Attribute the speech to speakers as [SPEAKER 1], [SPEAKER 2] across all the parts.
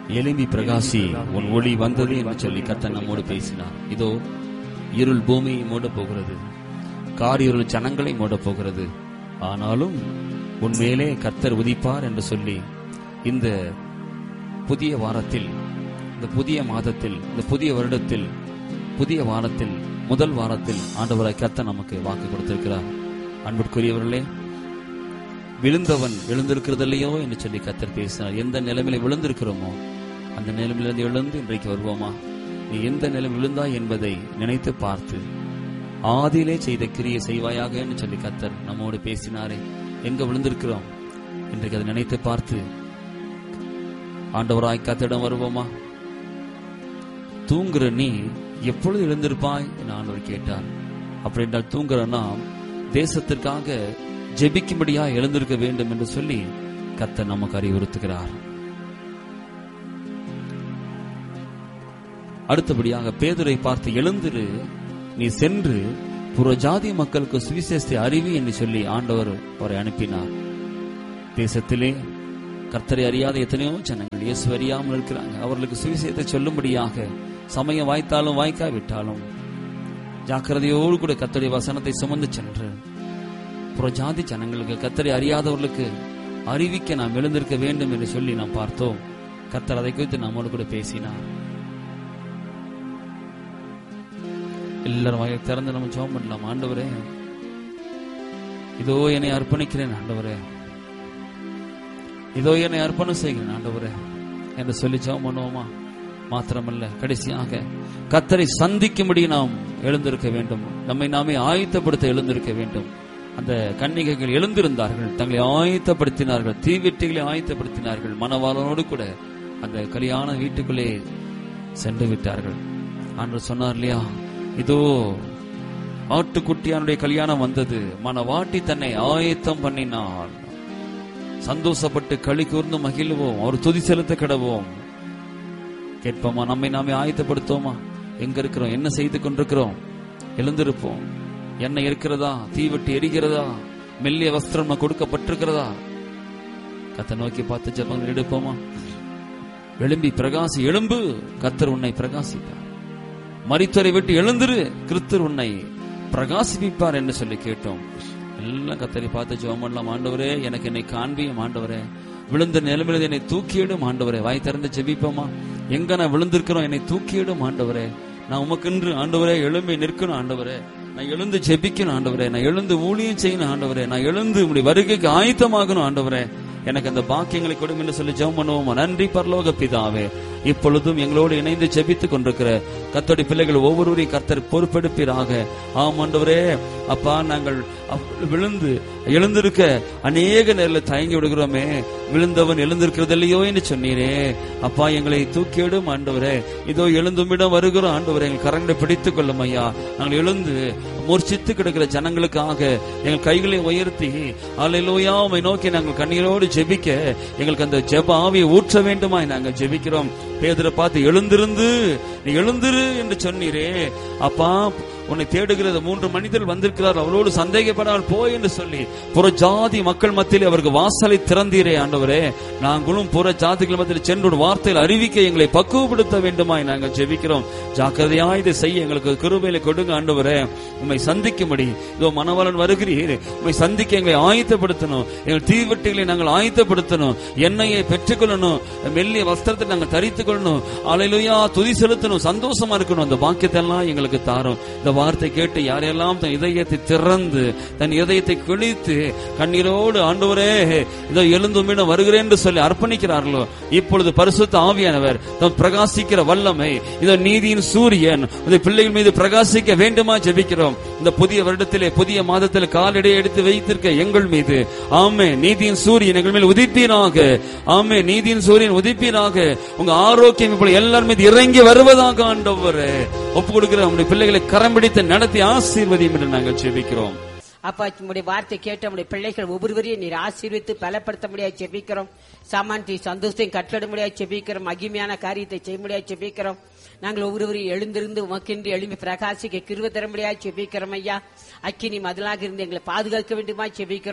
[SPEAKER 1] எலும்பி பிரகாசி உன் ஒளி வந்தது என்று சொல்லி கர்த்தர் நம்மோடு பேசினார் இதோ இருள் பூமியை மூடப் போகிறது காரிருள் ஜனங்களை மூடப் போகிறது ஆனாலும் உன் மேலே கர்த்தர் உதிப்பார் என்று சொல்லி இந்த புதிய வாரத்தில் இந்த புதிய மாதத்தில் இந்த புதிய வருடத்தில் புதிய வாரத்தில் முதல் வாரத்தில் ஆண்டவராய் கர்த்தர் நமக்கு வாக்கு கொடுத்திருக்கிறார் அன்பிற்குரியவர்களே விழுந்தவன் எழுந்திருக்கிறதில்லையோ என்று சொல்லி கத்தர் பேசினார் எந்த நிலைமையில விழுந்திருக்கிறோமோ அந்த நிலைமையிலிருந்து எழுந்து இன்றைக்கு வருவோமா நீ எந்த நிலை விழுந்தாய் என்பதை நினைத்து பார்த்து ஆதியிலே செய்த கிரியை செய்வாயாக என்று சொல்லி கத்தர் நம்மோடு பேசினாரே எங்க விழுந்திருக்கிறோம் இன்றைக்கு அதை நினைத்து பார்த்து ஆண்டவராய் கத்திடம் வருவோமா தூங்குற நீ எப்பொழுது எழுந்திருப்பாய் என்று ஆண்டவர் கேட்டார் அப்படி என்றால் தூங்குற நாம் தேசத்திற்காக ஜெபிக்கும்படியா எழுந்திருக்க வேண்டும் என்று சொல்லி கர்த்தர் நமக்கு அறிவுறுத்துகிறார் அடுத்தபடியாக பேதுரை பார்த்து எழுந்திரு நீ சென்று புற ஜாதி மக்களுக்கு சுவிசேஷத்தை அறிவி என்று சொல்லி ஆண்டவர் அவரை அனுப்பினார் தேசத்திலே கர்த்தரை அறியாத எத்தனையோ ஜனங்கள் இயேசு அறியாமல் இருக்கிறாங்க அவர்களுக்கு சுவிசேஷத்தை சொல்லும்படியாக சமயம் வாய்த்தாலும் வாய்க்காவிட்டாலும் ஜாக்கிரதையோடு கூட கர்த்தருடைய வசனத்தை சுமந்து சென்று புறஜாதி ஜனங்களுக்கு கர்த்தரை அறியாதவர்களுக்கு அறிவிக்க நாம் எழுந்திருக்க வேண்டும் என்று சொல்லி நாம் பார்த்தோம் கர்த்தர் அதை குறித்து நம்மோடு கூட பேசினார் எல்லாரும் வாயை திறந்து நம்ம ஜெபம் பண்ணலாம் ஆண்டவரே இதோ என்னை அர்ப்பணிக்கிறேன் ஆண்டவரே இதோ என்னை அர்ப்பணம் செய்கிறேன் ஆண்டவரே என்று சொல்லி ஜெபம் பண்ணுவோமா மாத்திரமல்ல கடைசியாக கத்தரை சந்திக்கும்படி நாம் எழுந்திருக்க வேண்டும் நம்மை நாமே ஆயத்தப்படுத்த எழுந்திருக்க வேண்டும் அந்த கன்னிகைகள் எழுந்திருந்தார்கள் தங்களை ஆயத்தப்படுத்தினார்கள் தீவெட்டிகளை ஆயத்தப்படுத்தினார்கள் மணவாளனோடு கூட அந்த கல்யாண வீட்டுக்குள்ளே சென்று விட்டார்கள் ஆண்டு சொன்னார் இல்லையா இதோ ஆட்டுக்குட்டியானுடைய கல்யாணம் வந்தது மனவாட்டி தன்னை ஆயத்தம் பண்ணினாள் சந்தோஷப்பட்டு களி கூர்ந்து மகிழ்வோம் அவர் துதி செலுத்த கிடவோம் கேட்போமா நம்மை நாமே ஆயத்தப்படுத்தோமா எங்க இருக்கிறோம் என்ன செய்து கொண்டிருக்கிறோம் எழுந்திருப்போம் என்ன இருக்கிறதா தீவெட்டி எரிகிறதா மெல்லிய வஸ்திரம் நமக்கு கொடுக்கப்பட்டிருக்கிறதா கத்தை நோக்கி பார்த்து ஜபங்கள் எடுப்போமா எழும்பி பிரகாசி எழும்பு கத்தர் உன்னை பிரகாசிப்பார் மரித்தரை விட்டு எழுந்திரு கிறிஸ்தர் உன்னை பிரகாசிப்பிப்பார் என்று சொல்லி கேட்டோம் எல்லாம் கத்தரை பார்த்து ஜெபம் பண்ணலாம் ஆண்டவரே எனக்கு என்னை காண்பியும் ஆண்டவரே விழுந்த நிலைமையில என்னை தூக்கியிடும் ஆண்டவரே வாய் திறந்து ஜெபிப்போமா எங்க நான் விழுந்திருக்கிறோம் என்னை தூக்கியிடும் ஆண்டவரே நான் உமக்கென்று ஆண்டவரே எழும்பி நிற்கணும் ஆண்டவரே நான் எழுந்து ஜெபிக்கணும் ஆண்டவரே நான் எழுந்து ஊழியம் செய்யணும் ஆண்டவரே நான் எழுந்து உடைய வருகைக்கு ஆயத்தமாகணும் ஆண்டவரே எனக்கு அந்த பாக்கியங்களை கொடுங்க என்று சொல்லி ஜெபம் பண்ணுவோமா நன்றி பரலோக பிதாவே இப்பொழுதும் எங்களோடு இணைந்து ஜெபித்துக் கொண்டிருக்கிற கத்தோடி பிள்ளைகள் ஒவ்வொருவரையும் கர்த்தர் பொறுப்பெடுப்பீராக ஆம் ஆண்டவரே அப்பா நாங்கள் அவ்- விழுந்து எழுந்திருக்க அநேக நேரில் தயங்கி விடுகிறோமே விழுந்தவன் எழுந்திருக்கிறது இல்லையோ என்று சொன்னீரே அப்பா எங்களை தூக்கியிடும் ஆண்டவரே இதோ எழுந்துமிடம் வருகிறோம் ஆண்டவரே எங்கள் கரங்களை பிடித்துக் கொள்ளும் ஐயா நாங்கள் எழுந்து மூர்ச்சித்து கிடக்கிற ஜனங்களுக்காக எங்கள் கைகளை உயர்த்தி அலையிலோயா உம்மை நோக்கி நாங்கள் கண்ணீரோடு ஜெபிக்க எங்களுக்கு அந்த ஜெப ஆவியை ஊற்ற வேண்டுமாய் நாங்கள் ஜெபிக்கிறோம் பேதரை பார்த்து எழுந்திருந்து நீ எழுந்திரு என்று சொன்னீரே அப்பா உன்னை தேடுகிறது மூன்று மனிதர்கள் வந்திருக்கிறார் அவரோடு சந்தேகப்படாமல் போ என்று சொல்லி புற ஜாதி மக்கள் மத்தியில் அவருக்கு வாசலை திறந்தீரே ஆண்டவரே நாங்களும் புற ஜாதிகள் மத்தியில் சென்று ஒரு வார்த்தையில் அறிவிக்க எங்களை பக்குவப்படுத்த வேண்டுமாய் நாங்கள் ஜெபிக்கிறோம் ஜாக்கிரதையா இதை செய்ய எங்களுக்கு கிருபையில கொடுங்க ஆண்டவரே உம்மை சந்திக்கும்படி இதோ மனவலன் வருகிறீர் உம்மை சந்திக்க எங்களை ஆயத்தப்படுத்தணும் எங்கள் தீவெட்டிகளை நாங்கள் ஆயத்தப்படுத்தணும் எண்ணெயை பெற்றுக்கொள்ளணும் மெல்லிய வஸ்திரத்தை நாங்கள் தரித்துக் கொள்ளணும் அலையிலுயா துதி செலுத்தணும் சந்தோஷமா இருக்கணும் அந்த பாக்கியத்தை எல்லாம் எங்களுக்கு தாரும் இந்த வார்த்தை கேட்டு யாரெல்லாம் தன் இதயத்தை திறந்து தன் இதயத்தை கிழித்து கண்ணீரோடு ஆண்டவரே இதோ எழுந்துமிடம் வருகிறேன் என்று சொல்லி அர்ப்பணிக்கிறார்களோ இப்பொழுது பரிசுத்த ஆவியானவர் தம் பிரகாசிக்கிற வல்லமை இதோ நீதியின் சூரியன் இந்த பிள்ளைகள் மீது பிரகாசிக்க வேண்டுமா ஜெபிக்கிறோம் இந்த புதிய வருடத்திலே புதிய மாதத்தில் காலடி எடுத்து வைத்திருக்க எங்கள் மீது ஆமே நீதியின் சூரியன் எங்கள் மேல் உதிப்பீராக ஆமே நீதியின் சூரியன் உதிப்பீராக உங்க ஆரோக்கியம் இப்போ எல்லார் மீது இறங்கி வருவதாக ஆண்டவரே ஒப்பு கொடுக்கிற நம்முடைய பிள்ளைகளை கரம் பிடித்து நடத்தி ஆசீர்வதியும் என்று நாங்கள் ஜெபிக்கிறோம்
[SPEAKER 2] அப்பா உங்களுடைய வார்த்தை கேட்டு நம்முடைய பிள்ளைகள் ஒவ்வொருவரையும் நீர் ஆசீர்வித்து பலப்படுத்த முடியாது செபிக்கிறோம் சாமான்டி சந்தோஷத்தையும் கட்டட முடியாது செபிக்கிறோம் மகிமையான காரியத்தை செய்ய முடியாது செபிக்கிறோம் நாங்கள் ஒவ்வொருவரையும் எழுந்திருந்து உமக்கென்று எழும்பி பிரகாசிக்க கிருவ தர முடியாது செபிக்கிறோம் ஐயா அக்கினி மதிலாக இருந்து எங்களை பாதுகாக்க வேண்டுமா செபிக்கிறோம்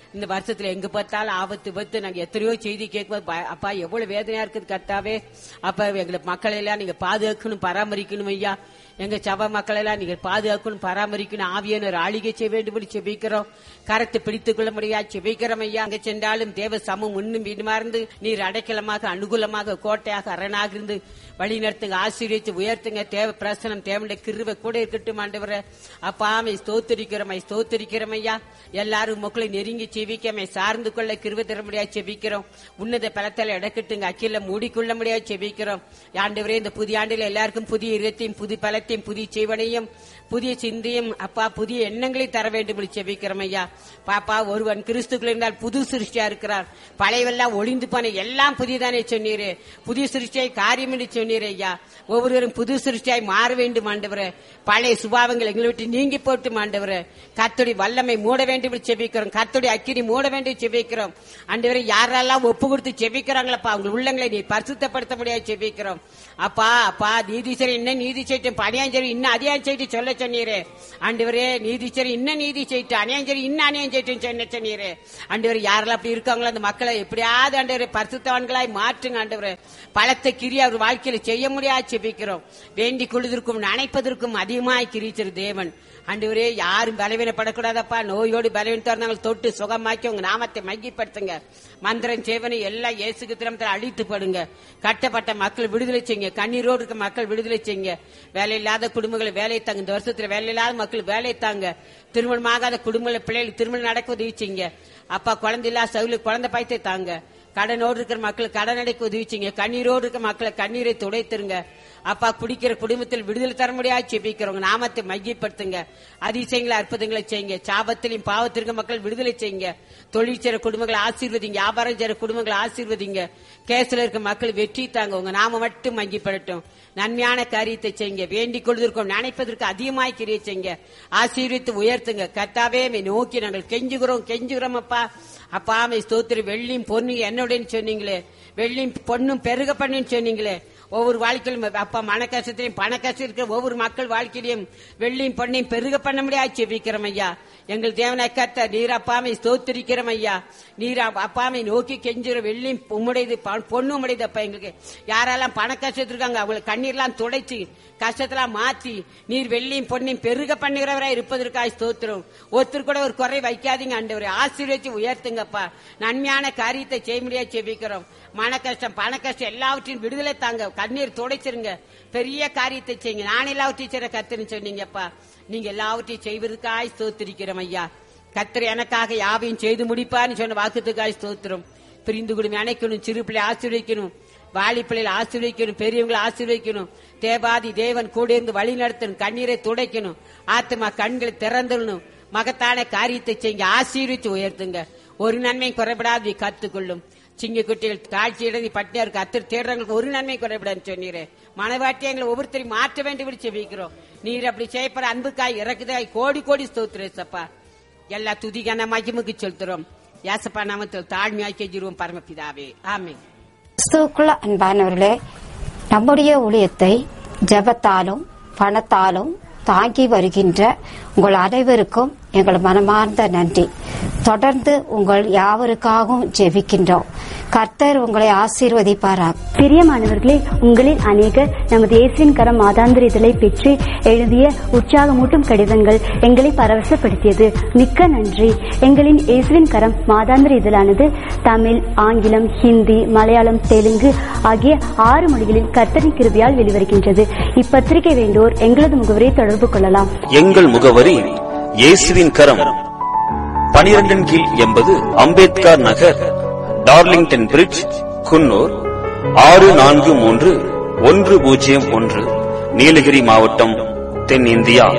[SPEAKER 2] இந்த வருஷத்துல எங்க பார்த்தாலும் ஆபத்து விபத்து நாங்க எத்தனையோ செய்தி கேட்கும்போது பய- அப்பா எவ்வளவு வேதனையா இருக்குது கர்த்தாவே அப்ப எங்களை மக்களை எல்லாம் நீங்க பாதுகாக்கணும் பராமரிக்கணும் ஐயா எங்க சபை மக்களை எல்லாம் நீங்க பாதுகாக்கணும் பராமரிக்கணும் ஆவியான ஆளிகை செய்ய வேண்டும் என்று செபிக்கிறோம் கரத்தை பிடித்துக் கொள்ள முடியா செபிக்கிறோம் ஐயா அங்க சென்றாலும் தேவ சமம் இன்னும் வீடுமார்ந்து நீர் அடைக்கலமாக அனுகூலமாக கோட்டையாக அரணாக இருந்து வழி நடத்துங்க ஆசீர்வதித்து உயர்த்துங்க தேவ பிரசனம் தேவனுடைய கிருவை கூட இருக்கட்டும் ஆண்டவரே அப்பா மை ஸ்தோத்திரிக்கிறோம் மை ஸ்தோத்திரிக்கிறோம் ஐயா எல்லாரும் மக்களை நெருங்கி செவிக்க சார்ந்து கொள்ள கிருவை தர முடியாது செபிக்கிறோம் உன்னத பலத்தால் இடக்கட்டுங்க அக்கில மூடிக்கொள்ள முடியாது செபிக்கிறோம் ஆண்டவரே இந்த புதிய ஆண்டில் எல்லாருக்கும் புதிய இதயத்தையும் புது பலத்தையும் புதிய செய்வனையும் புதிய சிந்தையும் அப்பா புதிய எண்ணங்களை தர வேண்டும் என்று செபிக்கிறோம் ஐயா பாப்பா ஒருவன் கிறிஸ்துக்குள் இருந்தால் புது சிருஷ்டியா இருக்கிறார் பழையவெல்லாம் ஒளிந்து போன எல்லாம் புதியதானே சொன்னீரே புதிய சிருஷ்டியாய் காரியம் என்று சொன்னீரே ஐயா ஒவ்வொருவரும் புது சிருஷ்டியாய் மாற வேண்டும் ஆண்டவரே பழைய சுபாவங்கள் எங்களை விட்டு நீங்கி போட்டு ஆண்டவரே கத்துடைய வல்லமை மூட வேண்டும் என்று செபிக்கிறோம் கத்துடைய அக்கினி மூட வேண்டும் என்று செபிக்கிறோம் ஆண்டவரே யாரெல்லாம் ஒப்பு கொடுத்து செபிக்கிறாங்களப்பா அவங்க உள்ளங்களை நீ பரிசுத்தப்படுத்த முடியாது செபிக்கிறோம் அப்பா அப்பா நீதிசரி இன்னும் நீதி செய்யட்டும் அநியாஞ்சரி இன்னும் அதிகாரம் செய்து சொல்ல சொன்னீரே ஆண்டவரே நீதிச்சரி இன்னும் நீதி செய்யிட்டு அநியாஞ்சரி இன்னும் அநியாயம் செய்யிட்டு சொன்ன சொன்னீரே ஆண்டவர் யாரெல்லாம் அப்படி இருக்காங்களோ அந்த மக்களை எப்படியாவது ஆண்டவரே பரிசுத்தவான்களாய் மாற்றுங்க ஆண்டவரே பலத்த கிரியை அவர் வாழ்க்கையில செய்ய முடியாது செபிக்கிறோம் வேண்டி கொள்வதற்கும் நினைப்பதற்கும் அதிகமாய் கிரிச்சிரு தேவன் ஆண்டவரே யாரும் பலவீனப்படக்கூடாதப்பா நோயோடு பலவீனத்தா இருந்தாங்க தொட்டு சுகமாக்கி உங்க நாமத்தை மையப்படுத்துங்க மந்திரம் சேவனை எல்லாம் இயேசுக்கு தினத்தில் அழித்து படுங்க கட்டப்பட்ட மக்கள் விடுதலை செய்யுங்க கண்ணீரோடு இருக்க மக்கள் விடுதலை செய்யுங்க வேலை இல்லாத குடும்பங்களை வேலை தாங்க இந்த வருஷத்துல வேலை இல்லாத மக்கள் வேலை தாங்க திருமணமாகாத குடும்பங்களை பிள்ளைகள் திருமணம் நடக்க உதவி செய்யுங்க அப்பா குழந்தை இல்லாத சவுலுக்கு குழந்தை பாய்த்தை தாங்க கடனோடு இருக்கிற மக்கள் கடன் அடைக்க உதவி செய்யுங்க கண்ணீரோடு இருக்கிற மக்களை கண்ணீரை துடைத்துருங்க அப்பா குடிக்கிற குடும்பத்தில் விடுதலை தர முடியாது செபிக்கிறவங்க நாமத்தை மையப்படுத்துங்க அதிசயங்களை அற்புதங்களை செய்யுங்க சாபத்திலையும் பாவத்திற்கு மக்கள் விடுதலை செய்யுங்க தொழில் செய்ற குடும்பங்களை ஆசீர்வதிங்க வியாபாரம் செய்ற குடும்பங்களை ஆசீர்வதிங்க கேஸ்ல இருக்க மக்கள் வெற்றி தாங்க உங்க நாம மட்டும் மங்கிப்படட்டும் நன்மையான காரியத்தை செய்யுங்க வேண்டிக் கொள்வதற்கும் நினைப்பதற்கு அதிகமாய் கிரியை செய்யுங்க ஆசீர்வித்து உயர்த்துங்க கர்த்தாவே உம்மை நோக்கி நாங்கள் கெஞ்சுகிறோம் கெஞ்சுகிறோம் அப்பா அப்பா மை ஸ்தோத்திரி வெள்ளியும் பொண்ணு என்னுடன் சொன்னீங்களே வெள்ளியும் பொண்ணும் பெருக பண்ணுன்னு சொன்னீங்களே ஒவ்வொரு வாழ்க்கையிலும் அப்பா மன கஷ்டத்திலையும் பண கஷ்டம் இருக்கிற ஒவ்வொரு மக்கள் வாழ்க்கையிலையும் வெள்ளியும் பொண்ணையும் பெருக பண்ண முடியாது செபிக்கிறோம் ஐயா எங்கள் தேவனை கத்த நீர் அப்பாமை ஸ்தோத்திரிக்கிறோம் ஐயா நீர் அப்ப- அப்பாமை நோக்கி கெஞ்சுற வெள்ளியும் உம்முடையது ப- பொண்ணு உம்முடையது அப்பா எங்களுக்கு யாரெல்லாம் பண கஷ்டத்தில் இருக்காங்க அவங்களை கண்ணீர்லாம் துடைச்சு கஷ்டத்தெல்லாம் மாத்தி நீர் வெள்ளியும் பொண்ணையும் பெருக பண்ணுகிறவரா இருப்பதற்காக ஸ்தோத்திரம் ஒருத்தர் கூட ஒரு குறை வைக்காதீங்க ஆண்டவரே ஆசீர்வதிச்சு உயர்த்துங்கப்பா நன்மையான காரியத்தை செய்ய முடியாது செபிக்கிறோம் மன கஷ்டம் பண கஷ்டம் எல்லாவற்றையும் விடுதலை தாங்க கண்ணீர் துடைச்சிருங்க பெரிய காரியத்தை செய்யுங்க நான் எல்லாவற்றையும் செய்ற கத்துன்னு சொன்னீங்கப்பா நீங்க எல்லாவற்றையும் செய்வதற்காய் ஸ்தோத்திரிக்கிறோம் ஐயா கத்தர் எனக்காக யாவையும் செய்து முடிப்பான்னு சொன்ன வாக்குத்துக்காய் ஸ்தோத்திரம் பிரிந்து குடும்பம் அணைக்கணும் சிறு பிள்ளை ஆசீர்வதிக்கணும் வாலி பிள்ளைகளை ஆசீர்வதிக்கணும் பெரியவங்களை ஆசீர்வதிக்கணும் தேவாதி தேவன் கூட இருந்து வழி நடத்தணும் கண்ணீரை துடைக்கணும் ஆத்மா கண்களை திறந்துடணும் மகத்தான காரியத்தை செய்யுங்க ஆசீர்வித்து உயர்த்துங்க ஒரு நன்மை குறைபடாது கத்துக்கொள்ளும் சிங்க குட்டிகள் காட்சி இடங்கி பட்டியா இருக்கு அத்தர் தேடுறவங்களுக்கு ஒரு நன்மை குறைபடாதுன்னு சொன்னீரே மனவாட்டி எங்களை ஒவ்வொருத்தரையும் மாற்ற வேண்டும் என்று செபிக்கிறோம் நீர் அப்படி செய்யப்படுற அன்புக்காய் இறக்குதாய் கோடி கோடி ஸ்தோத்திரேசப்பா எல்லா துதிகான மகிமுக்கு செலுத்துறோம் யாசப்பா நாமத்தில் தாழ்மையாக்கி கெஞ்சிருவோம் பரமபிதாவே ஆமென்
[SPEAKER 3] கிறிஸ்துவுக்குள்ள அன்பானவர்களே நம்முடைய ஊழியத்தை ஜெபத்தாலும் பணத்தாலும் தாங்கி வருகின்ற உங்கள் அனைவருக்கும் எங்கள் மனமார்ந்த நன்றி தொடர்ந்து உங்கள் யாவருக்காகவும் ஜெபிக்கின்றோம் கர்த்தர் உங்களை ஆசீர்வதிப்பாராக
[SPEAKER 4] பிரியமானவர்களே உங்களில் அநேகர் நமது இயேசுவின் கரம் மாதாந்திர இதழை பெற்று எழுதிய உற்சாகமூட்டும் கடிதங்கள் எங்களை பரவசப்படுத்தியது மிக்க நன்றி எங்களின் இயேசுவின் கரம் மாதாந்திர இதழானது தமிழ் ஆங்கிலம் ஹிந்தி மலையாளம் தெலுங்கு ஆகிய ஆறு மொழிகளில் கர்த்தரின் கிருபியால் வெளிவருகின்றது இப்பத்திரிகை வேண்டோர் எங்களது முகவரை தொடர்பு கொள்ளலாம்
[SPEAKER 5] எங்கள் முகவரி இயேசுவின் கரம் பனிரெண்டின் கீழ் எண்பது அம்பேத்கர் நகர் டார்லிங்டன் பிரிட்ஜ் குன்னூர் ஆறு நான்கு மூன்று ஒன்று பூஜ்ஜியம் ஒன்று நீலகிரி மாவட்டம் தென்னிந்தியா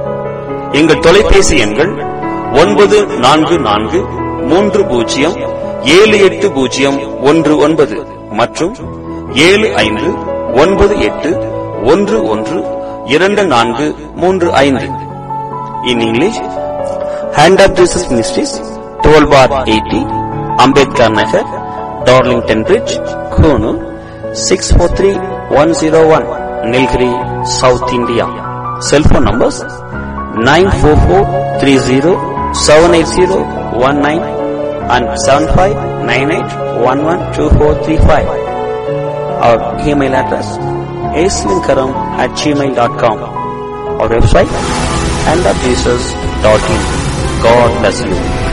[SPEAKER 5] எங்கள் தொலைபேசி எண்கள் ஒன்பது நான்கு நான்கு மூன்று பூஜ்ஜியம் ஏழு எட்டு பூஜ்ஜியம் ஒன்று ஒன்பது மற்றும் ஏழு ஐந்து ஒன்பது எட்டு ஒன்று ஒன்று இரண்டு நான்கு மூன்று ஐந்து in English hand of Jesus ministries twelve bar eighty Ambedkar Nagar Darlington bridge Coonoor six four three one zero one Nilgiri South India cellphone numbers nine four four three zero seven eight zero one nine and 7598112435. Our email address aswinkaram at gmail.com. Our website and of Jesus.in. God bless you.